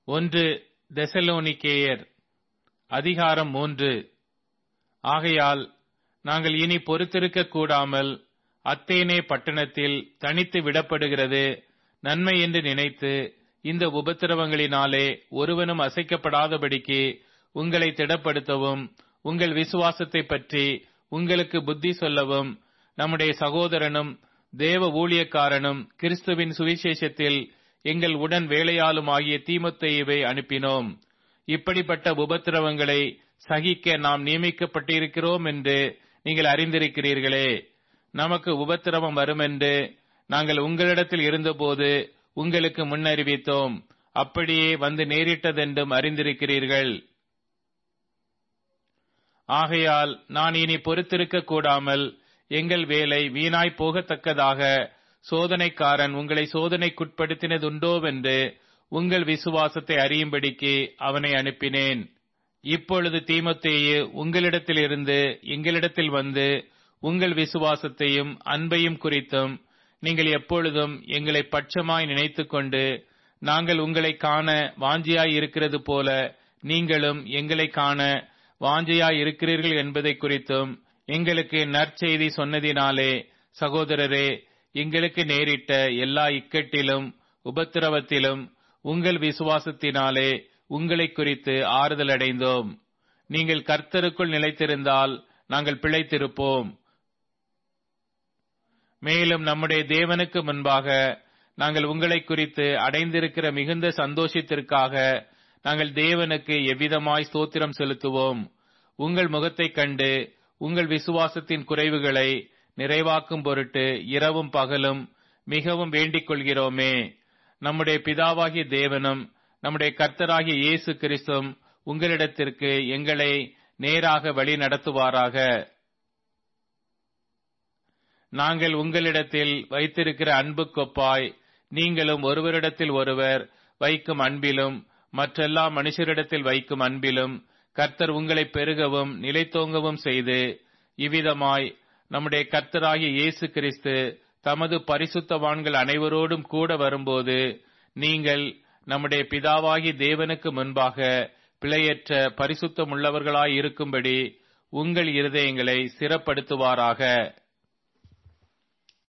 ஒன்று தெசலோனிக்கேயர் அதிகாரம் மூன்று ஆகையால் நாங்கள் இனி பொறுத்திருக்க கூடாமல் அத்தேனே பட்டணத்தில் தனித்து விடப்படுகிறது நன்மை என்று நினைத்து இந்த உபத்திரவங்களினாலே ஒருவனும் அசைக்கப்படாதபடிக்கு உங்களை திடப்படுத்தவும் உங்கள் விசுவாசத்தை பற்றி உங்களுக்கு புத்தி சொல்லவும் நம்முடைய சகோதரனும் தேவ ஊழியக்காரனும் கிறிஸ்துவின் சுவிசேஷத்தில் எங்கள் உடன் வேலையாளும் ஆகிய தீமத்தையவை அனுப்பினோம் இப்படிப்பட்ட உபத்திரவங்களை சகிக்க நாம் நியமிக்கப்பட்டிருக்கிறோம் என்று நீங்கள் அறிந்திருக்கிறீர்களே நமக்கு உபத்திரவம் வரும் என்று நாங்கள் உங்களிடத்தில் இருந்தபோது உங்களுக்கு முன்னறிவித்தோம் அப்படியே வந்து நேரிட்டதென்றும் அறிந்திருக்கிறீர்கள் ஆகையால் நான் இனி பொறுத்திருக்க கூடாமல் எங்கள் வேலை வீணாய் போகத்தக்கதாக சோதனைக்காரன் உங்களை சோதனைக்குட்படுத்தினதுண்டோவென்று உங்கள் விசுவாசத்தை அறியும்படிக்கு அவனை அனுப்பினேன் இப்பொழுது தீமத்தேயு உங்களிடத்திலிருந்து எங்களிடத்தில் வந்து உங்கள் விசுவாசத்தையும் அன்பையும் குறித்தும் நீங்கள் எப்பொழுதும் எங்களை பட்சமாய் நினைத்துக்கொண்டு நாங்கள் உங்களை காண வாஞ்சியாய் இருக்கிறது போல நீங்களும் எங்களை காண வாஞ்சையாய் இருக்கிறீர்கள் என்பதை குறித்தும் எங்களுக்கு நற்செய்தி சொன்னதினாலே சகோதரரே எங்களுக்கு நேரிட்ட எல்லா இக்கட்டிலும் உபத்திரவத்திலும் உங்கள் விசுவாசத்தினாலே உங்களை குறித்து ஆறுதல் அடைந்தோம் நீங்கள் கர்த்தருக்குள் நிலைத்திருந்தால் நாங்கள் பிழைத்திருப்போம் மேலும் நம்முடைய தேவனுக்கு முன்பாக நாங்கள் உங்களை குறித்து அடைந்திருக்கிற மிகுந்த சந்தோஷத்திற்காக நாங்கள் தேவனுக்கு எவ்விதமாய் ஸ்தோத்திரம் செலுத்துவோம் உங்கள் முகத்தைக் கண்டு உங்கள் விசுவாசத்தின் குறைவுகளை நிறைவாக்கும் பொருட்டு இரவும் பகலும் மிகவும் வேண்டிக் கொள்கிறோமே நம்முடைய பிதாவாகிய தேவனும் நம்முடைய கர்த்தராகிய இயேசு கிறிஸ்தும் உங்களிடத்திற்கு எங்களை நேராக வழி நடத்துவாராக நாங்கள் உங்களிடத்தில் வைத்திருக்கிற அன்பு கொப்பாய் நீங்களும் ஒருவரிடத்தில் ஒருவர் வைக்கும் அன்பிலும் மற்றெல்லா மனுஷரிடத்தில் வைக்கும் அன்பிலும் கர்த்தர் உங்களை பெருகவும் நிலைத்தோங்கவும் செய்து இவ்விதமாய் நம்முடைய கர்த்தராகிய இயேசு கிறிஸ்து தமது பரிசுத்தவான்கள் அனைவரோடும் கூட வரும்போது நீங்கள் நம்முடைய பிதாவாகி தேவனுக்கு முன்பாக பிழையற்ற பரிசுத்தமுள்ளவர்களாயிருக்கும்படி உங்கள் இருதயங்களை சிறப்படுத்துவாராக